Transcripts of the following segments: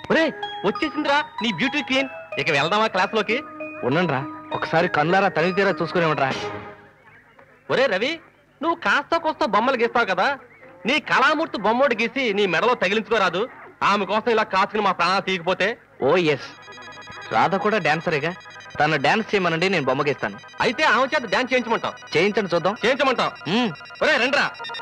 ఒరే వచ్చేసిందిరా నీ beauty queen ఇక వెళ్దామా క్లాస్ లోకి ఉండండిరా ఒకసారి కళ్ళారా తనివి తీరా చూసుకునే ఉండరా ఒరే రవి నువ్వు కాస్త కోస్త బొమ్మలు గీస్తావు కదా నీ కళామూర్తి బొమ్మోడు గీసి నీ మెడలో తగిలించుకోరాదు ఆమె కోసం ఇలా కాచుకుని మా ప్రాణాలు తీయకపోతే ఓ ఎస్ రాధ కూడా డాన్సరేగా తను డాన్స్ చేయమనండి నేను బొమ్మ గీస్తాను అయితే ఆమె చేత డాన్స్ చేయించమంటాం చేయించండి చూద్దాం చేయించమంటాం మ్మ్. ఒరే రండ్రా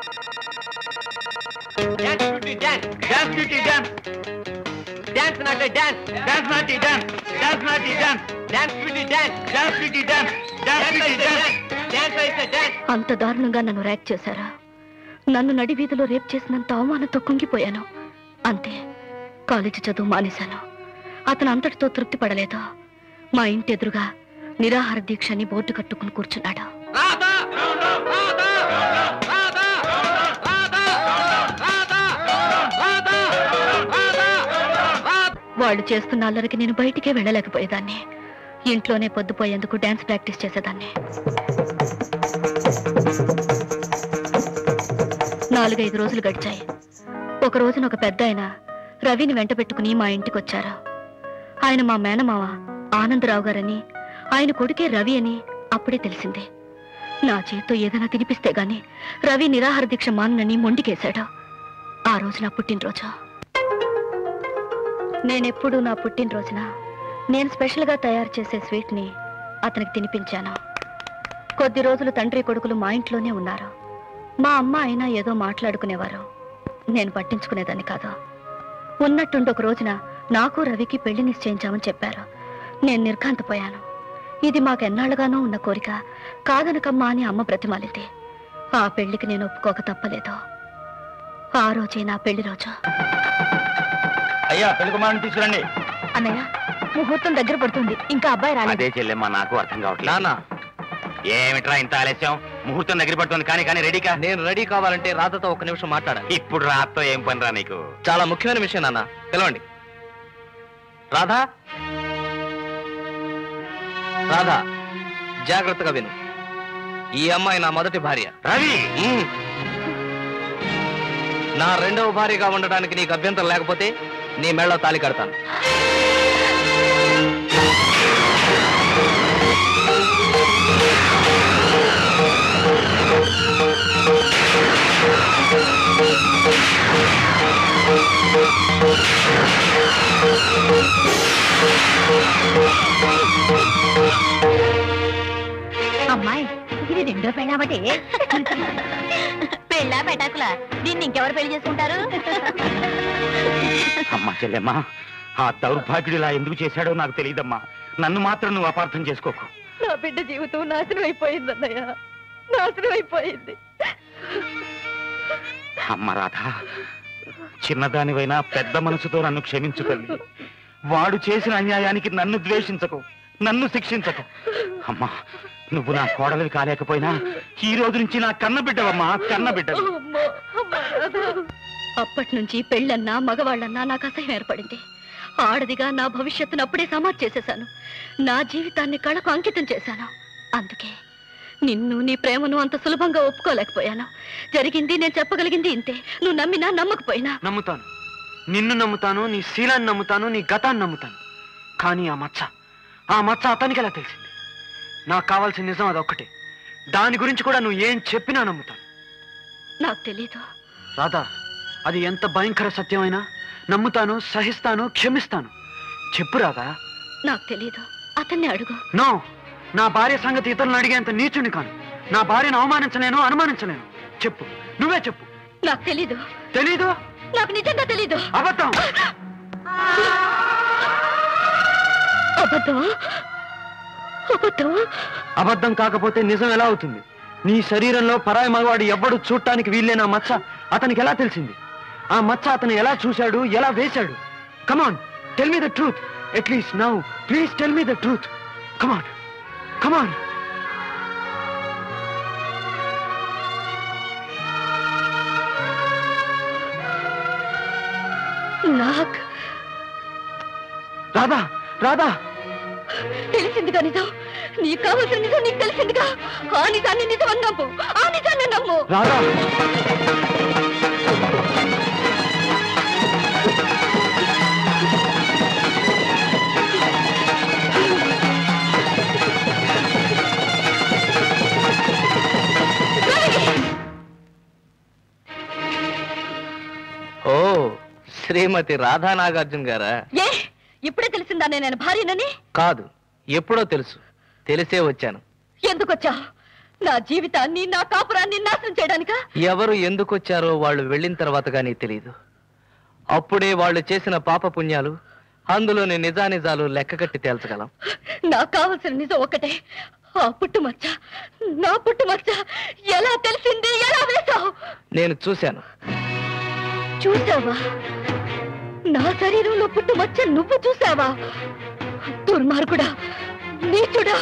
dance beauty dance dance beauty dance dance naughty dance dance naughty dance dance naughty dance dance beauty dance dance beauty dance dance beauty dance dance అయితే డాన్స్ అంత దారుణంగా నన్ను ర్యాక్ చేశారా నన్ను నడి వీధిలో రేప్ చేసినంత అవమానంతో కుంగిపోయాను అంతే కాలేజీ చదువు మానేశాను అతను అంతటితో తృప్తి పడలేదు మా ఇంటి ఎదురుగా నిరాహార దీక్షని బోర్డు కట్టుకుని కూర్చున్నాడు రాధా రాధా రాధా రాధా రాధా రాధా రాధా వాళ్ళు చేస్తున్న అల్లరికి నేను బయటికే వెళ్ళలేకపోయేదాన్ని ఇంట్లోనే పొద్దుపోయేందుకు డాన్స్ ప్రాక్టీస్ చేసేదాన్ని నాలుగైదు రోజులు గడిచాయి ఒక రోజున ఒక పెద్ద ఆయన రవిని వెంట పెట్టుకుని మా ఇంటికి వచ్చారు ఆయన మా మేనమావ ఆనందరావు గారని ఆయన కొడుకే రవి అని అప్పుడే తెలిసింది నా చేత్తో ఏదైనా తినిపిస్తే గాని రవి నిరాహార దీక్ష మానని మొండికేశాడు ఆ రోజు నా పుట్టినరోజు నేనెప్పుడు నా పుట్టినరోజున నేను స్పెషల్గా తయారు చేసే స్వీట్ని అతనికి తినిపించాను కొద్ది రోజులు తండ్రి కొడుకులు మా ఇంట్లోనే ఉన్నారు మా అమ్మ అయినా ఏదో మాట్లాడుకునేవారు నేను పట్టించుకునేదాన్ని కాదు ఉన్నట్టుండి ఒక రోజున నాకు రవికి పెళ్లి నిశ్చయించామని చెప్పారు నేను నిర్ఘాంతపోయాను ఇది మాకెన్నాళ్ళుగానో ఉన్న కోరిక కాదనకమ్మా అని అమ్మ బ్రతిమాలింది ఆ పెళ్లికి నేను ఒప్పుకోక తప్పలేదు ఆ రోజే నా పెళ్లి రోజు అయ్యా పెళ్లి కుమారుని తీసుకురండి అన్నయ్య ముహూర్తం దగ్గర పడుతుంది ఇంకా అబ్బాయి రాలేదు అదే చెల్లెమ్మ నాకు అర్థం కావట్లేదు నానా ఏమిట్రా ఇంత ఆలస్యం ముహూర్తం దగ్గర పడుతుంది కానీ కానీ రెడీకా నేను రెడీ కావాలంటే రాధతో ఒక నిమిషం మాట్లాడాలి ఇప్పుడు రాత్తో ఏం పనిరా నీకు చాలా ముఖ్యమైన విషయం నాన్న పిలవండి రాధా రాధా జాగ్రత్తగా విను ఈ అమ్మాయి నా మొదటి భార్య రవి మ్మ్. నా రెండవ భార్యగా ఉండడానికి నీకు అభ్యంతరం లేకపోతే నీ మెళ్ళో తాలి కడతాను అమ్మాయి ఇది రెండో పెళ్ళామటే పెళ్ళా పెటాకులా దీన్ని ఇంకెవరు పెళ్లి చేసుకుంటారు అమ్మా చెల్లెమ్మ ఆ దౌర్భాగ్యుడు ఇలా ఎందుకు చేశాడో నాకు తెలియదమ్మా నన్ను మాత్రం నువ్వు అపార్థం చేసుకోకు నా బిడ్డ జీవితం నాశనం అయిపోయింది అన్నయ్య నాశనం అయిపోయింది అమ్మ రాధ చిన్నదానివైనా పెద్ద మనసుతో నన్ను క్షమించు తల్లి వాడు చేసిన అన్యాయానికి నన్ను ద్వేషించకు నన్ను శిక్షించకు అమ్మా నువ్వు నా కోడలివి కాలేకపోయినా ఈ రోజు నుంచి నా కన్న బిడ్డవమ్మా కన్న బిడ్డవి అప్పటి నుంచి పెళ్ళన్నా మగవాళ్ళన్నా నాకు అసహ్యం ఏర్పడింది ఆడదిగా నా భవిష్యత్తును అప్పుడే సమాధి చేసేశాను నా జీవితాన్ని కళకు అంకితం చేశాను అందుకే నిన్ను నీ ప్రేమను అంత సులభంగా ఒప్పుకోలేకపోయాను జరిగింది నేను చెప్పగలిగింది ఇంతే నువ్వు నమ్మినా నమ్మకపోయినా నమ్ముతాను నిన్ను నమ్ముతాను నీ శీలాన్ని నమ్ముతాను నీ గతాన్ని నమ్ముతాను కానీ ఆ మచ్చ ఆ మచ్చ అతనికి ఎలా తెలిసింది నాకు కావాల్సిన నిజం అదొక్కటే దాని గురించి కూడా నువ్వు ఏం చెప్పినా నమ్ముతాను నాకు తెలీదు రాధా అది ఎంత భయంకర సత్యమైనా నమ్ముతాను సహిస్తాను క్షమిస్తాను చెప్పు రాధా నాకు తెలీదు అతన్ని అడుగు నో నా భార్య సంగతి ఇతరులను అడిగేంత నీచుని కాను నా భార్యను అవమానించలేను అనుమానించలేను చెప్పు నువ్వే చెప్పు నాకు తెలీదు తెలీదు నాకు నిజంగా తెలీదు అబద్ధం అబద్ధం అబద్ధం అబద్ధం కాకపోతే నిజం ఎలా అవుతుంది నీ శరీరంలో పరాయి మగవాడు ఎవ్వడు చూడటానికి వీల్లేని ఆ మచ్చ అతనికి ఎలా తెలిసింది ఆ మచ్చ అతను ఎలా చూశాడు ఎలా వేశాడు come on tell me the truth at least now please tell me the truth come on come on నాకు రాధా రాధా తెలిసిందిగా నిజం నీకు కావాల్సిన నిజం నీకు తెలిసిందిగా ఆ నిజాన్ని నిజం అని నమ్ము ఆ నిజాన్ని నమ్ము రాధా ఆ శ్రీమతి రాధా నాగార్జున గారా ఏ ఇప్పుడే తెలిసిందా నేను భార్యనని కాదు ఎప్పుడో తెలుసు తెలిసే వచ్చాను ఎందుకొచ్చా నా జీవితాన్ని నా కాపురాన్ని నాశనం చేయడానికా ఎవరు ఎందుకు వచ్చారో వాళ్ళు వెళ్ళిన తర్వాత కానీ తెలియదు అప్పుడే వాళ్ళు చేసిన పాప పుణ్యాలు అందులోని నిజానిజాలు లెక్కగట్టి తేల్చగలం నాకు కావలసిన నిజం ఒకటే ఆ పుట్టుమచ్చ నా పుట్టుమచ్చ ఎలా తెలిసింది ఎలా వేశావు నేను చూశాను చూసావా నా శరీరంలో పుట్టుమచ్చ నువ్వు చూసావా దుర్మార్గుడా నీచుడా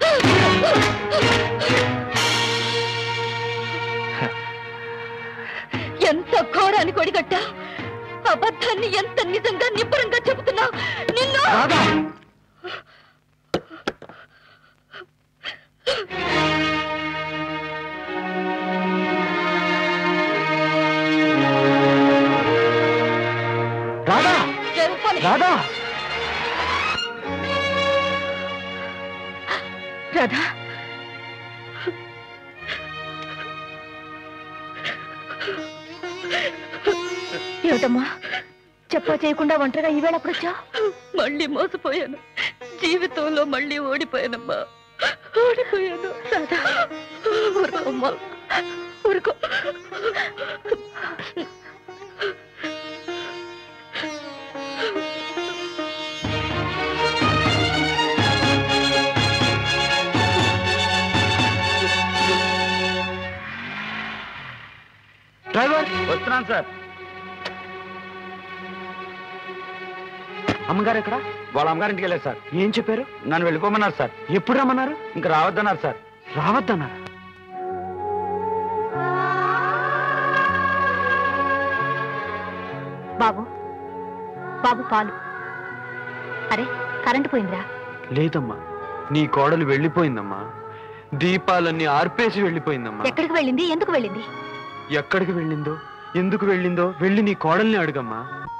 ఎంత ఘోరాన్ని కొడిగట్ట అబద్ధాన్ని ఎంత నిజంగా నిబ్బరంగా చెబుతున్నా నిన్ను రాధా చెరుపని. రాధా రాధా ఏమిటమ్మా చెప్పా చేయకుండా ఒంటరిగా ఈవేళ అప్పుడు వచ్చా మళ్ళీ మోసపోయాను జీవితంలో మళ్ళీ ఓడిపోయానమ్మా ఓడిపోయాను రాధా ఊరుకోమ్మా ఊరుకో డ్రైవర్ వస్తున్నాను సార్ అమ్మగారు ఎక్కడ వాళ్ళ అమ్మగారింటికి వెళ్ళారు సార్ ఏం చెప్పారు నన్ను వెళ్ళిపోమన్నారు సార్ ఎప్పుడు రమ్మన్నారు ఇంకా రావద్దన్నారు సార్ రావద్దన్నారా బాబు బాబు పాలు అరే కరెంటు పోయిందిరా లేదమ్మా నీ కోడలు వెళ్ళిపోయిందమ్మా దీపాలన్నీ ఆర్పేసి వెళ్ళిపోయిందమ్మా ఎక్కడికి వెళ్ళింది ఎందుకు వెళ్ళింది ఎక్కడికి వెళ్ళిందో ఎందుకు వెళ్ళిందో వెళ్ళి నీ కోడల్ని అడుగమ్మా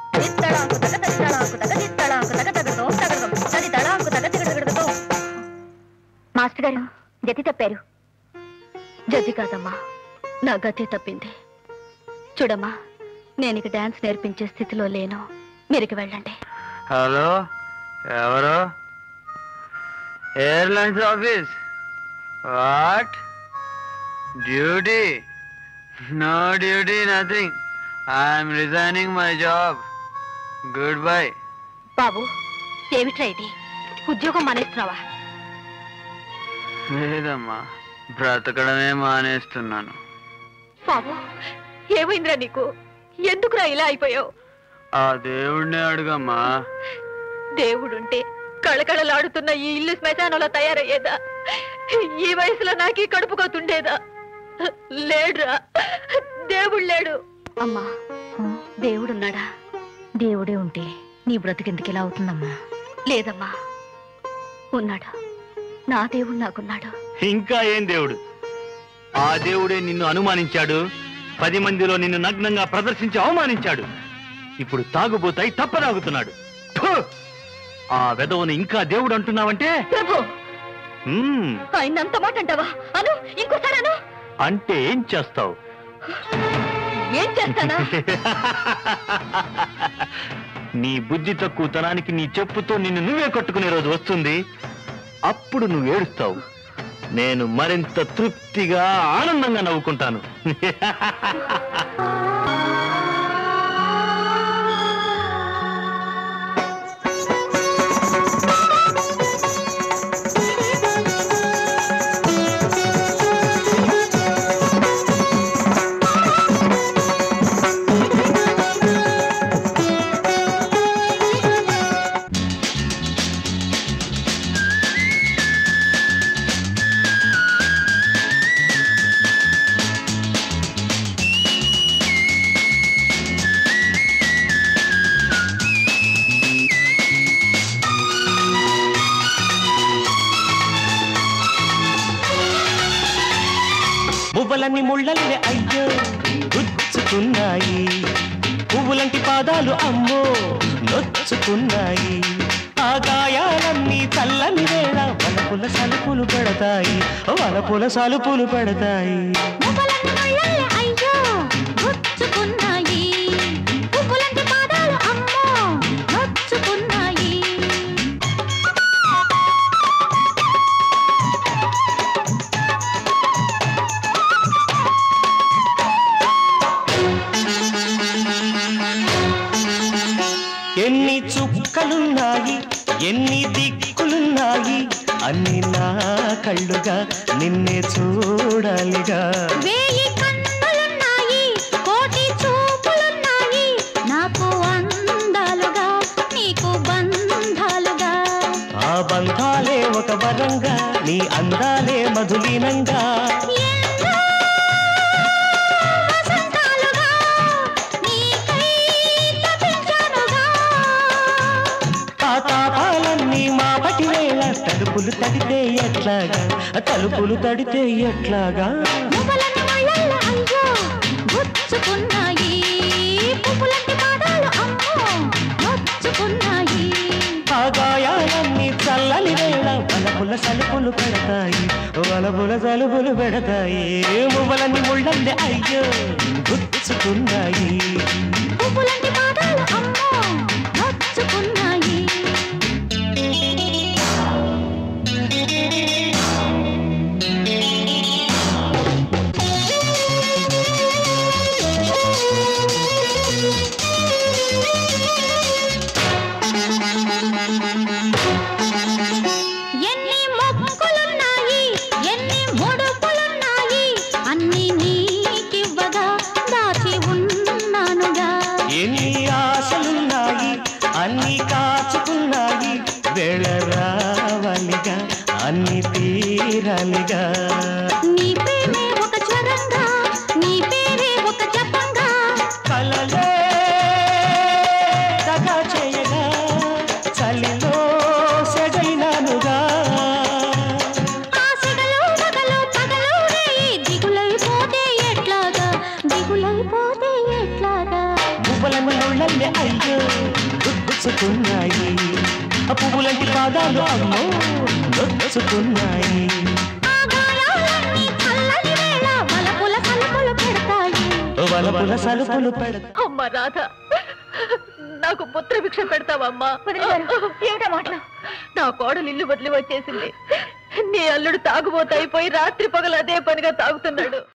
మాస్టర్ గారు గతి తప్పారు జడ్జి కాదమ్మా నా గతి తప్పింది చూడమ్మా నేను ఇక డాన్స్ నేర్పించే స్థితిలో లేను మీరికి వెళ్ళండి హలో ఎవరు airlines office what duty no duty nothing I'm resigning my job goodbye బాబు ఏమిట్రా ఇది ఉద్యోగం మానేస్తున్నావా లేదమ్మా బ్రతకడమే మానేస్తున్నాను బాబు ఏమైందిరా నీకు ఎందుకురా ఇలా అయిపోయావు ఆ దేవుడిని అడుగమ్మా దేవుడుంటే కళకళలాడుతున్న ఈ ఇల్లు శ్మశానంలో తయారయ్యేదా ఈ వయసులో నాకు ఈ కడుపు కోతుండేదా లేడురా దేవుడు లేడు అమ్మా దేవుడున్నాడా దేవుడే ఉంటే నీ బ్రతికెందుకు ఇలా అవుతుందమ్మా లేదమ్మా ఉన్నాడు నా దేవుడు నాకున్నాడు ఇంకా ఏం దేవుడు ఆ దేవుడే నిన్ను అనుమానించాడు పది మందిలో నిన్ను నగ్నంగా ప్రదర్శించి అవమానించాడు ఇప్పుడు తాగుబోతాయి తప్పదాగుతున్నాడు ఫు! ఆ వెధవను ఇంకా దేవుడు అంటున్నావంటే ప్రభు హ్మ్, ఆయన అంత మాట అంటావా అను ఇంకోసారి అను అంటే ఏం చేస్తావు ఏం చేస్తానా నీ బుద్ధి తక్కువతనానికి నీ చెప్పుతో నిన్ను నువ్వే కట్టుకునే రోజు వస్తుంది అప్పుడు నువ్వు ఏడుస్తావు నేను మరింత తృప్తిగా ఆనందంగా నవ్వుకుంటాను మువ్వలన్నీ ముళ్ళల్లే అయ్యో గుచ్చుకున్నాయి పువ్వులంటి పాదాలు అమ్మో నొచ్చుకున్నాయి ఆ గాయాలన్నీ చల్లని వేళ వలపుల సలుపులు పెడతాయి వలపుల సలుపులు పెడతాయి అయ్యో గుచ్చుకున్నాయి పువ్వులంటి పాదాలు ఆశలున్నాయి ఎన్ని దిక్కులున్నాయి అన్ని నా కళ్ళుగా నిన్నే చూడాలిగా వేయి కన్నులున్నాయి కోటి చూపులున్నాయి నాకు అందాలుగా నీకు బంధాలుగా ఆ బంధాలే ఒక వరంగా నీ అందాలే మధులీనంగా ఎన్నో వసంతాలుగా నీకై తపించానుగా ఆ తాపాలన్నీ మా పటి వేళ తలుపులు తడితే ఎట్లాగా తలుపులు తడితే ఎట్లాగా పువ్వులని ముళ్ళల్లో అయ్యో గుచ్చుకున్నాయి పువ్వులంటి పాదాలు అమ్మో నొచ్చుకున్నాయి ఆ గాయాలన్నీ చల్లని వేళ వలపుల సలుపులు పెడతాయి వలపుల సలుపులు పెడతాయి మువ్వలన్నీ ముళ్ళంది అయ్యో గుచ్చుకున్నాయి పువ్వులంటి పాదాలు అమ్మో నొచ్చుకున్నాయి ఎన్ని మొక్కులున్నాయి ఎన్ని ముడుపులున్నాయి అన్ని నీకివ్వగా దాచి ఉన్నానుగా ఎన్ని ఆశలున్నాయి అన్ని కాచుకున్నాయి వేళ రావాలిగా అన్ని తీరాలిగా నీ ప్రేమే ఒక జ్వరంగా నీ పేరే ఒక జపంగా కలలే దగా చేయగా చలిలో సెగైనానుగా ఆశగలు మగలు పగలు రేయి దిగులైపోతే ఎట్లాగా దిగులైపోతే ఎట్లాగా పువ్వులని ముళ్ళల్లే అయ్యో గుచ్చుకున్నాయి ఆ పువ్వులంటి పాదాలు అమ్మో నొచ్చుకున్నాయి ఆ గాయాలన్నీ చల్లని వేళ వలపుల సలుపులు పెడతాయి వలపుల సలుపులు పెడతా అమ్మ రాధ నాకు పుత్ర భిక్ష పెడతావమ్మా ఏమిటా మాటలు నా కోడలు ఇల్లు వదిలి వచ్చేసింది నీ అల్లుడు తాగుబోతాయిపోయి రాత్రి పగలు అదే పనిగా తాగుతున్నాడు